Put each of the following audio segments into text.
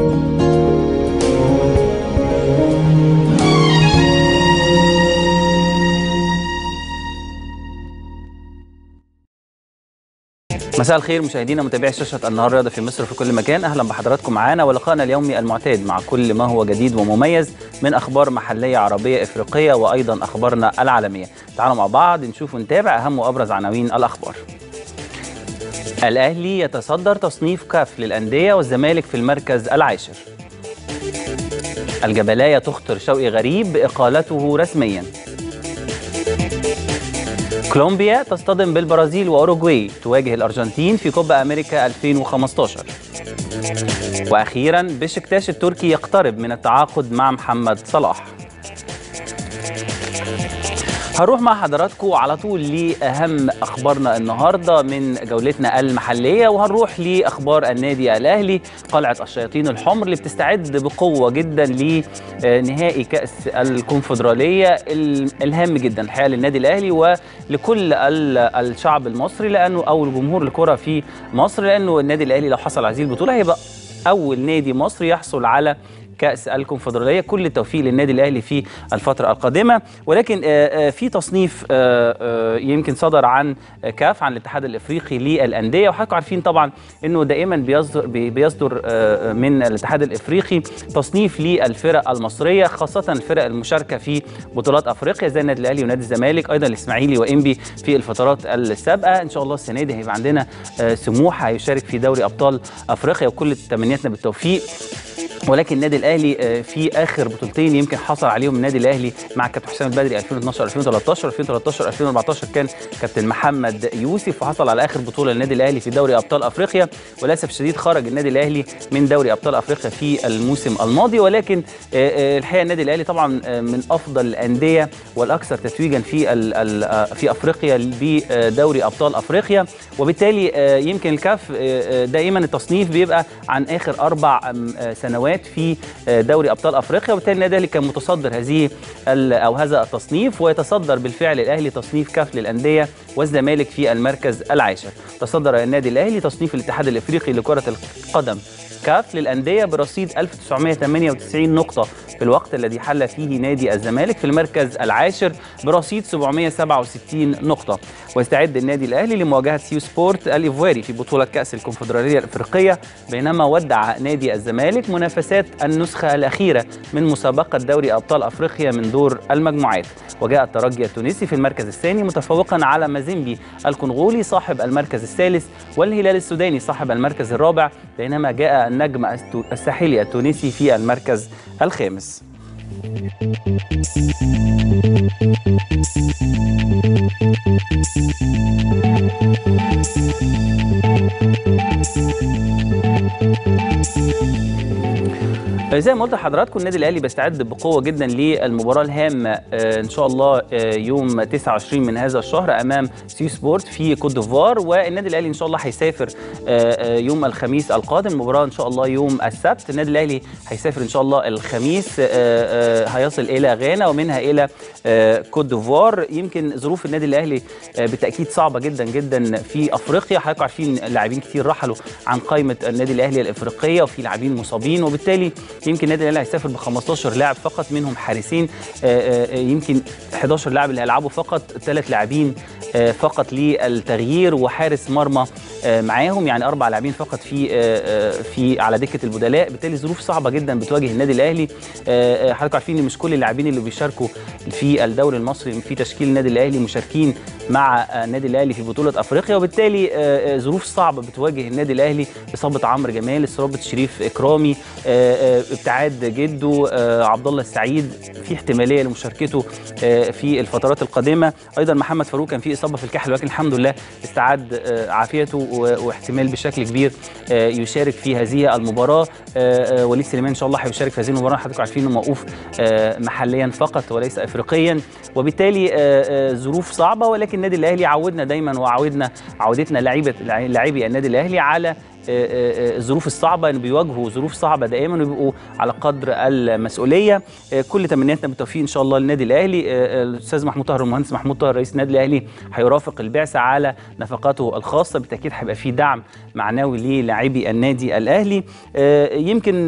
مساء الخير مشاهدينا متابعي شاشه النهار رياضه في مصر في كل مكان اهلا بحضراتكم معانا ولقائنا اليومي المعتاد مع كل ما هو جديد ومميز من اخبار محليه عربيه افريقيه وايضا اخبارنا العالميه تعالوا مع بعض نشوف ونتابع اهم وابرز عناوين الاخبار الاهلي يتصدر تصنيف كاف للانديه والزمالك في المركز العاشر الجبلايه تخطر شوقي غريب باقالته رسميا كولومبيا تصطدم بالبرازيل واوروغواي تواجه الارجنتين في كوبا امريكا 2015 واخيرا بشكتاش التركي يقترب من التعاقد مع محمد صلاح هنروح مع حضراتكم على طول لاهم اخبارنا النهارده من جولتنا المحليه وهنروح لاخبار النادي الاهلي قلعه الشياطين الحمر اللي بتستعد بقوه جدا لنهائي كاس الكونفدراليه الهام جدا الحقيقه للنادي الاهلي ولكل الشعب المصري لانه او الجمهور الكره في مصر لانه النادي الاهلي لو حصل على هذه البطوله هيبقى اول نادي مصري يحصل على كاس الكونفدراليه كل التوفيق للنادي الاهلي في الفتره القادمه ولكن في تصنيف يمكن صدر عن كاف عن الاتحاد الافريقي للانديه وحضراتكم عارفين طبعا انه دائما بيصدر بيصدر من الاتحاد الافريقي تصنيف للفرق المصريه خاصه الفرق المشاركه في بطولات افريقيا زي النادي الاهلي ونادي الزمالك ايضا الاسماعيلي وانبي في الفترات السابقه ان شاء الله السنه دي هيبقى عندنا سموحه هيشارك في دوري ابطال افريقيا وكل تمنياتنا بالتوفيق ولكن النادي الاهلي في اخر بطولتين يمكن حصل عليهم النادي الاهلي مع كابتن حسام البدري 2012 2013 2013 2014 كان كابتن محمد يوسف وحصل على اخر بطوله للنادي الاهلي في دوري ابطال افريقيا وللاسف الشديد خرج النادي الاهلي من دوري ابطال افريقيا في الموسم الماضي ولكن الحقيقه النادي الاهلي طبعا من افضل الانديه والاكثر تتويجا في في افريقيا بدوري ابطال افريقيا وبالتالي يمكن الكاف دائما التصنيف بيبقى عن اخر اربع سنوات في دوري ابطال افريقيا وبالتالي النادي الاهلي كان متصدر هذه او هذا التصنيف ويتصدر بالفعل الاهلي تصنيف كاف للانديه والزمالك في المركز العاشر تصدر النادي الاهلي تصنيف الاتحاد الافريقي لكره القدم كاف للأندية برصيد 1998 نقطة في الوقت الذي حل فيه نادي الزمالك في المركز العاشر برصيد 767 نقطة ويستعد النادي الأهلي لمواجهة سيو سبورت الإيفواري في بطولة كأس الكونفدرالية الإفريقية بينما ودع نادي الزمالك منافسات النسخة الأخيرة من مسابقة دوري أبطال أفريقيا من دور المجموعات وجاء الترجي التونسي في المركز الثاني متفوقا على مازيمبي الكونغولي صاحب المركز الثالث والهلال السوداني صاحب المركز الرابع بينما جاء النجم الساحلي التونسي في المركز الخامس زي ما قلت لحضراتكم النادي الاهلي بيستعد بقوه جدا للمباراه الهامه ان شاء الله يوم 29 من هذا الشهر امام سيو سبورت في كوت ديفوار والنادي الاهلي ان شاء الله هيسافر يوم الخميس القادم المباراه ان شاء الله يوم السبت النادي الاهلي هيسافر ان شاء الله الخميس هيصل الى غانا ومنها الى كوت ديفوار يمكن ظروف النادي الاهلي بالتاكيد صعبه جدا جدا في افريقيا حضراتكم عارفين لاعبين كتير رحلوا عن قائمه النادي الاهلي الافريقيه وفي لاعبين مصابين وبالتالي يمكن النادي الاهلي هيسافر ب 15 لاعب فقط منهم حارسين يمكن 11 لاعب اللي هيلعبوا فقط ثلاث لاعبين فقط للتغيير وحارس مرمى معاهم يعني اربع لاعبين فقط في في على دكه البدلاء بالتالي ظروف صعبه جدا بتواجه النادي الاهلي حضراتكم عارفين ان مش كل اللاعبين اللي بيشاركوا في الدوري المصري في تشكيل النادي الاهلي مشاركين مع النادي الاهلي في بطوله افريقيا وبالتالي ظروف صعبه بتواجه النادي الاهلي اصابه عمرو جمال اصابه شريف اكرامي ابتعاد جده عبد الله السعيد في احتماليه لمشاركته في الفترات القادمه ايضا محمد فاروق كان في اصابه في الكحل ولكن الحمد لله استعاد عافيته واحتمال بشكل كبير يشارك في هذه المباراه وليد سليمان ان شاء الله هيشارك في هذه المباراه حضراتكم عارفين انه موقوف محليا فقط وليس افريقيا وبالتالي ظروف صعبه ولكن النادي الاهلي عودنا دايما وعودنا عودتنا لعيبه لاعبي النادي الاهلي على الظروف الصعبه انه بيواجهوا ظروف صعبه دائما وبيبقوا على قدر المسؤوليه كل تمنياتنا بالتوفيق ان شاء الله للنادي الاهلي الاستاذ محمود طاهر المهندس محمود طاهر رئيس النادي الاهلي هيرافق البعثه على نفقاته الخاصه بالتاكيد هيبقى في دعم معنوي للاعبي النادي الاهلي يمكن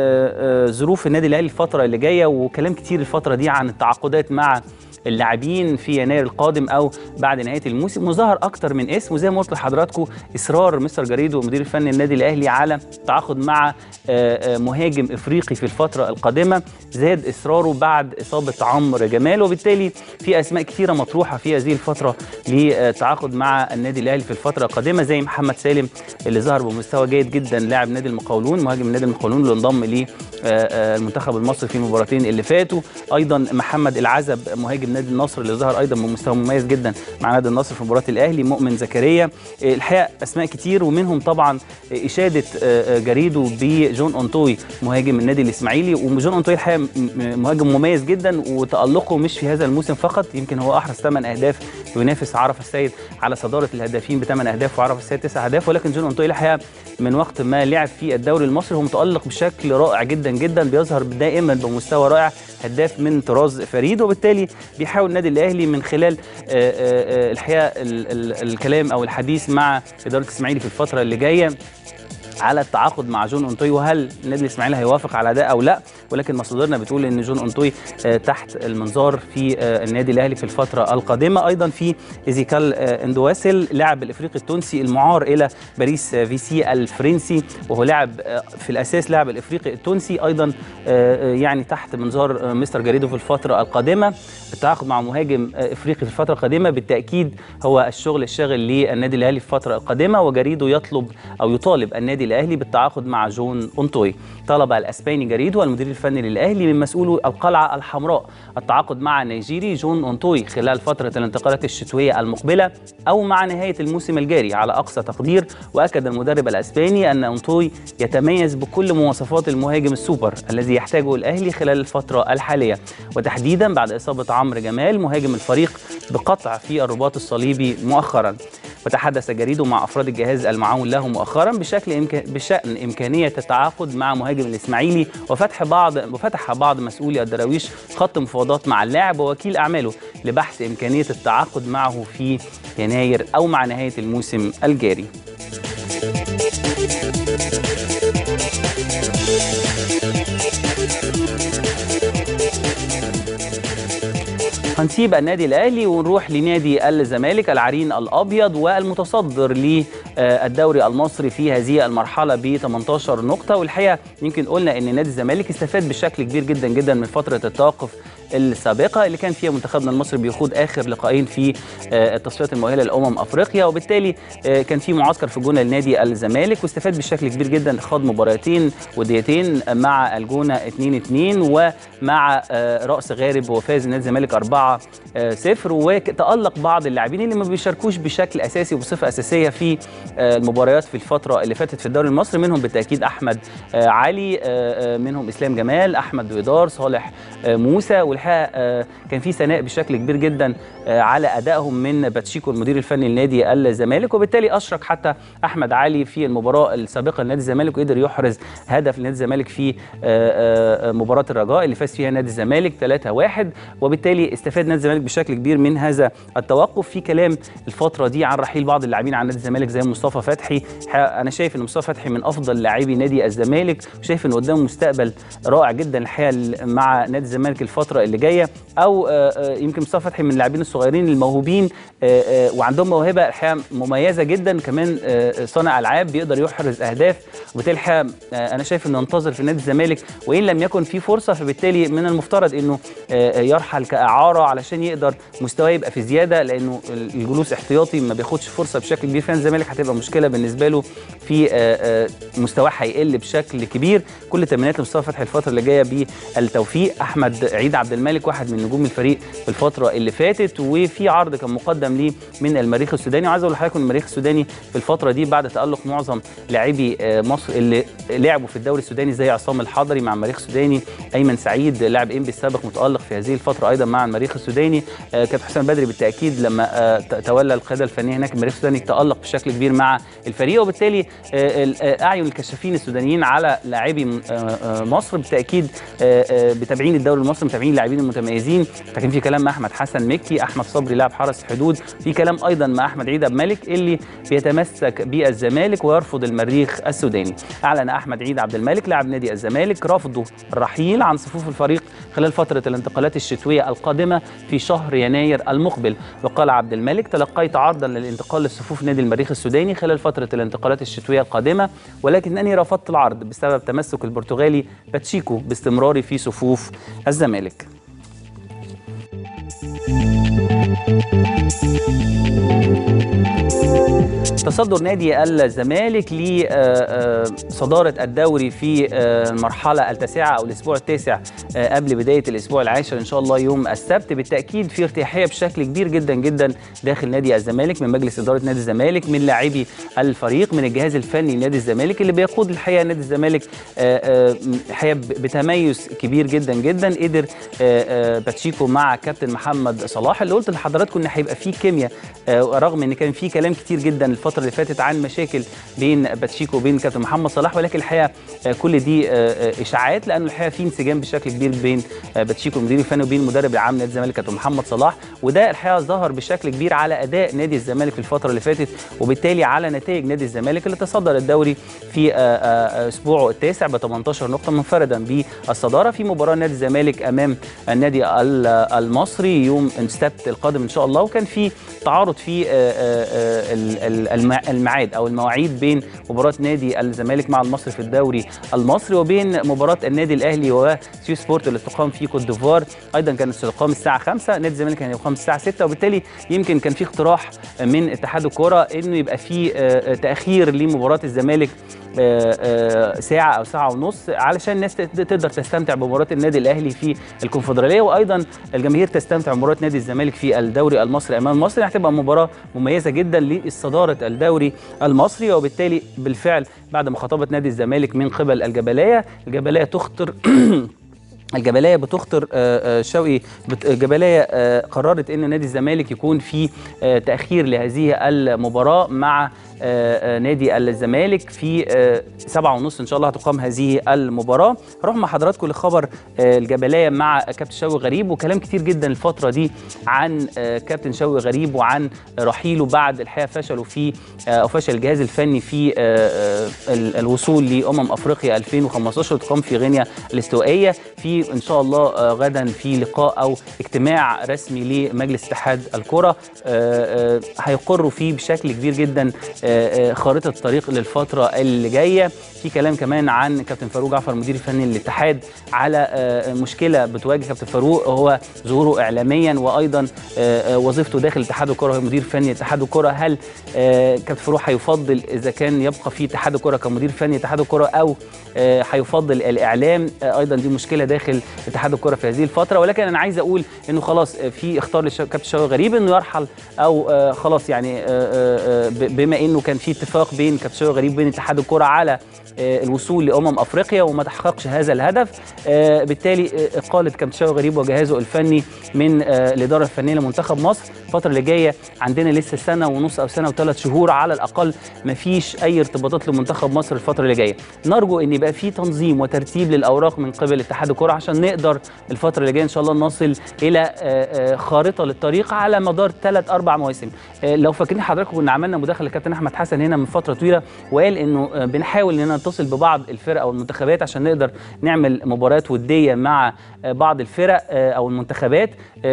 ظروف النادي الاهلي الفتره اللي جايه وكلام كتير الفتره دي عن التعاقدات مع اللاعبين في يناير القادم او بعد نهايه الموسم وظهر اكتر من اسم وزي ما قلت لحضراتكم اصرار مستر جريدو المدير الفني النادي الاهلي على التعاقد مع مهاجم افريقي في الفتره القادمه زاد اصراره بعد اصابه عمرو جمال وبالتالي في اسماء كثيره مطروحه في هذه الفتره للتعاقد مع النادي الاهلي في الفتره القادمه زي محمد سالم اللي ظهر بمستوى جيد جدا لاعب نادي المقاولون مهاجم نادي المقاولون اللي انضم للمنتخب المصري في المباراتين اللي فاتوا ايضا محمد العزب مهاجم نادي النصر اللي ظهر ايضا بمستوى مميز جدا مع نادي النصر في مباراه الاهلي مؤمن زكريا الحقيقه اسماء كتير ومنهم طبعا اشاده جريدو بجون اونتوي مهاجم النادي الاسماعيلي وجون اونتوي الحقيقه مهاجم مميز جدا وتالقه مش في هذا الموسم فقط يمكن هو احرز 8 اهداف وينافس عرف السيد على صداره الهدافين بثمان اهداف وعرف السيد 9 اهداف ولكن جون اونتوي الحقيقه من وقت ما لعب في الدوري المصري هو متالق بشكل رائع جدا جدا بيظهر دائما بمستوى رائع هداف من طراز فريد وبالتالي بيحاول النادي الاهلي من خلال الحقيقه الكلام او الحديث مع اداره الاسماعيلي في الفتره اللي جايه على التعاقد مع جون اونتوي وهل النادي الاسماعيلي هيوافق على ده او لا ولكن مصادرنا بتقول ان جون اونتوي تحت المنظار في النادي الاهلي في الفتره القادمه ايضا في ايزيكال اندواسل لاعب الافريقي التونسي المعار الى باريس في سي الفرنسي وهو لاعب في الاساس لاعب الافريقي التونسي ايضا يعني تحت منظار مستر جاريدو في الفتره القادمه التعاقد مع مهاجم افريقي في الفتره القادمه بالتاكيد هو الشغل الشاغل للنادي الاهلي في الفتره القادمه وجاريدو يطلب او يطالب النادي الاهلي بالتعاقد مع جون اونتوي طلب الاسباني جاريدو المدير الفني للاهلي من مسؤولو القلعه الحمراء التعاقد مع النيجيري جون اونتوي خلال فتره الانتقالات الشتويه المقبله او مع نهايه الموسم الجاري على اقصى تقدير واكد المدرب الاسباني ان اونتوي يتميز بكل مواصفات المهاجم السوبر الذي يحتاجه الاهلي خلال الفتره الحاليه وتحديدا بعد اصابه عمرو جمال مهاجم الفريق بقطع في الرباط الصليبي مؤخرا وتحدث جريدو مع افراد الجهاز المعاون له مؤخرا بشكل إمكان بشان امكانيه التعاقد مع مهاجم الاسماعيلي وفتح بعض وفتح بعض مسؤولي الدراويش خط مفاوضات مع اللاعب ووكيل اعماله لبحث امكانيه التعاقد معه في يناير او مع نهايه الموسم الجاري. هنسيب النادي الاهلي ونروح لنادي الزمالك العرين الابيض والمتصدر للدوري المصري في هذه المرحله ب 18 نقطه والحقيقه يمكن قلنا ان نادي الزمالك استفاد بشكل كبير جدا جدا من فتره التوقف السابقه اللي كان فيها منتخبنا المصري بيخوض اخر لقاءين في التصفيات المؤهله لامم افريقيا وبالتالي كان في معسكر في الجونه لنادي الزمالك واستفاد بشكل كبير جدا خاض مباراتين وديتين مع الجونه 2 2 ومع راس غارب وفاز نادي الزمالك 4 0 وتالق بعض اللاعبين اللي ما بيشاركوش بشكل اساسي وبصفه اساسيه في المباريات في الفتره اللي فاتت في الدوري المصري منهم بالتاكيد احمد علي منهم اسلام جمال احمد ويدار صالح موسى والحقيقه كان في ثناء بشكل كبير جدا على ادائهم من باتشيكو المدير الفني لنادي الزمالك وبالتالي اشرك حتى احمد علي في المباراه السابقه لنادي الزمالك وقدر يحرز هدف لنادي الزمالك في مباراه الرجاء اللي فاز فيها نادي الزمالك 3-1 وبالتالي استفاد نادي الزمالك بشكل كبير من هذا التوقف في كلام الفتره دي عن رحيل بعض اللاعبين عن نادي الزمالك زي مصطفى فتحي انا شايف ان مصطفى فتحي من افضل لاعبي نادي الزمالك وشايف ان قدامه مستقبل رائع جدا الحقيقه مع نادي الزمالك الفتره اللي جايه او يمكن مصطفى فتحي من اللاعبين الصغيرين الموهوبين وعندهم موهبه الحقيقه مميزه جدا كمان صانع العاب بيقدر يحرز اهداف وبالتالي الحقيقه انا شايف انه ينتظر في نادي الزمالك وان لم يكن في فرصه فبالتالي من المفترض انه يرحل كاعاره علشان يقدر مستواه يبقى في زياده لانه الجلوس احتياطي ما بياخدش فرصه بشكل كبير في الزمالك هتبقى مشكله بالنسبه له في مستواه هيقل بشكل كبير كل تمنيات لمصطفى فتحي الفتره اللي جايه بالتوفيق احمد عيد عبد المالك واحد من نجوم الفريق في الفتره اللي فاتت وفي عرض كان مقدم ليه من المريخ السوداني وعايز اقول لحضراتكم المريخ السوداني في الفتره دي بعد تالق معظم لاعبي مصر اللي لعبوا في الدوري السوداني زي عصام الحضري مع المريخ السوداني ايمن سعيد لاعب انبي السابق متالق في هذه الفتره ايضا مع المريخ السوداني كابتن حسام بدري بالتاكيد لما تولى القياده الفنيه هناك المريخ السوداني تالق بشكل كبير مع الفريق وبالتالي اعين الكشافين السودانيين على لاعبي مصر بالتاكيد متابعين الدوري المصري متابعين اللاعبين المتميزين لكن في كلام مع احمد حسن مكي احمد صبري لاعب حرس الحدود في كلام ايضا مع احمد عيد عبد الملك اللي بيتمسك بالزمالك ويرفض المريخ السوداني اعلن احمد عيد عبد الملك لاعب نادي الزمالك رفضه الرحيل عن صفوف الفريق خلال فتره الانتقالات الشتويه القادمه في شهر يناير المقبل وقال عبد الملك تلقيت عرضا للانتقال لصفوف نادي المريخ السوداني خلال فتره الانتقالات الشتويه القادمه ولكنني رفضت العرض بسبب تمسك البرتغالي باتشيكو باستمراري في صفوف الزمالك تصدر نادي الزمالك لصدارة الدوري في المرحلة التاسعة أو الأسبوع التاسع قبل بداية الأسبوع العاشر إن شاء الله يوم السبت بالتأكيد في ارتياحية بشكل كبير جدا جدا داخل نادي الزمالك من مجلس إدارة نادي الزمالك من لاعبي الفريق من الجهاز الفني لنادي الزمالك اللي بيقود الحقيقة نادي الزمالك الحقيقة بتميز كبير جدا جدا قدر باتشيكو مع كابتن محمد صلاح اللي قلت لحضراتكم إن هيبقى في كيمياء رغم إن كان في كلام كتير جدا الفترة اللي فاتت عن مشاكل بين باتشيكو وبين كابتن محمد صلاح ولكن الحقيقه كل دي اشاعات لانه الحقيقه في انسجام بشكل كبير بين باتشيكو المدير الفني وبين المدرب العام نادي الزمالك كابتن محمد صلاح وده الحقيقه ظهر بشكل كبير على اداء نادي الزمالك في الفتره اللي فاتت وبالتالي على نتائج نادي الزمالك اللي تصدر الدوري في اسبوعه التاسع ب 18 نقطه منفردا بالصداره في مباراه نادي الزمالك امام النادي المصري يوم السبت القادم ان شاء الله وكان في تعارض في الميعاد او المواعيد بين مباراه نادي الزمالك مع المصري في الدوري المصري وبين مباراه النادي الاهلي وسيو سبورت اللي تقام في كوت ديفوار ايضا كانت تقام الساعه 5 نادي الزمالك كان يقام الساعه 6 وبالتالي يمكن كان في اقتراح من اتحاد الكره انه يبقى في تاخير لمباراه الزمالك ساعه او ساعه ونص علشان الناس تقدر تستمتع بمباراه النادي الاهلي في الكونفدراليه وايضا الجماهير تستمتع بمباراه نادي الزمالك في الدوري المصري امام المصري هتبقى مباراه مميزه جدا لصداره الدوري المصري وبالتالي بالفعل بعد مخاطبه نادي الزمالك من قبل الجبليه الجبليه تخطر الجبليه بتخطر شوقي الجبليه قررت ان نادي الزمالك يكون في تاخير لهذه المباراه مع نادي الزمالك في سبعة ونص ان شاء الله هتقام هذه المباراه هروح مع حضراتكم لخبر الجبليه مع كابتن شوقي غريب وكلام كتير جدا الفتره دي عن كابتن شوقي غريب وعن رحيله بعد الحقيقه فشلوا في او فشل الجهاز الفني في الوصول لامم افريقيا 2015 تقام في غينيا الاستوائيه في ان شاء الله غدا في لقاء او اجتماع رسمي لمجلس اتحاد الكره هيقروا فيه بشكل كبير جدا خارطه الطريق للفتره اللي جايه في كلام كمان عن كابتن فاروق جعفر المدير الفني للاتحاد على مشكله بتواجه كابتن فاروق هو ظهوره اعلاميا وايضا وظيفته داخل اتحاد الكره هو مدير فني اتحاد الكره هل كابتن فاروق هيفضل اذا كان يبقى في اتحاد الكره كمدير فني اتحاد الكره او هيفضل الاعلام ايضا دي مشكله داخل اتحاد الكره في هذه الفتره ولكن انا عايز اقول انه خلاص في اختار لكابتن شوقي غريب انه يرحل او خلاص يعني بما انه كان في اتفاق بين كابتن شوقي غريب وبين اتحاد الكره على الوصول لامم افريقيا وما تحققش هذا الهدف بالتالي اقاله كابتن شوقي غريب وجهازه الفني من الاداره الفنيه لمنتخب مصر الفتره اللي جايه عندنا لسه سنه ونص او سنه وثلاث شهور على الاقل ما فيش اي ارتباطات لمنتخب مصر الفتره اللي جايه نرجو ان يبقى في تنظيم وترتيب للاوراق من قبل اتحاد الكره عشان نقدر الفتره اللي جايه ان شاء الله نصل الى خارطه للطريق على مدار ثلاث اربع مواسم لو فاكرين حضراتكم كنا عملنا مداخله لكابتن احمد حسن هنا من فتره طويله وقال انه بنحاول اننا نتصل ببعض الفرق او المنتخبات عشان نقدر نعمل مباريات وديه مع بعض الفرق او المنتخبات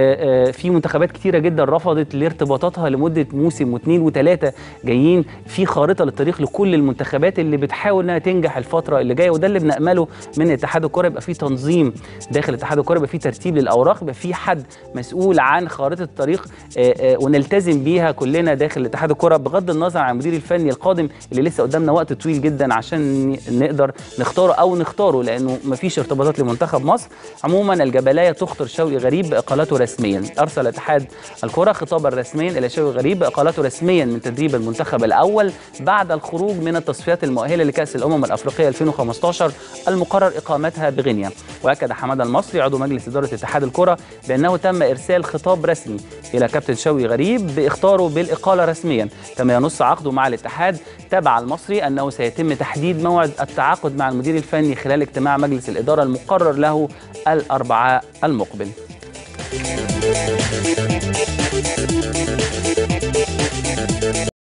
في منتخبات كتيره جدا رفضت لارتباطاتها لمده موسم واثنين وثلاثه جايين في خارطه للطريق لكل المنتخبات اللي بتحاول انها تنجح الفتره اللي جايه وده اللي بنامله من اتحاد الكره يبقى في تنظيم داخل اتحاد الكره يبقى في ترتيب للاوراق يبقى في حد مسؤول عن خارطه الطريق ونلتزم بيها كلنا داخل اتحاد الكره بغض النظر عن المدير الفني القادم اللي لسه قدامنا وقت طويل جدا عشان فني نقدر نختاره او نختاره لانه مفيش ارتباطات لمنتخب مصر عموما الجبلايه تخطر شوقي غريب باقالته رسميا ارسل اتحاد الكره خطابا رسميا الى شوقي غريب باقالته رسميا من تدريب المنتخب الاول بعد الخروج من التصفيات المؤهله لكاس الامم الافريقيه 2015 المقرر اقامتها بغينيا واكد حماده المصري عضو مجلس اداره اتحاد الكره بانه تم ارسال خطاب رسمي الى كابتن شوقي غريب باختاره بالاقاله رسميا كما ينص عقده مع الاتحاد تابع المصري انه سيتم تحديد موعد التعاقد مع المدير الفني خلال اجتماع مجلس الاداره المقرر له الاربعاء المقبل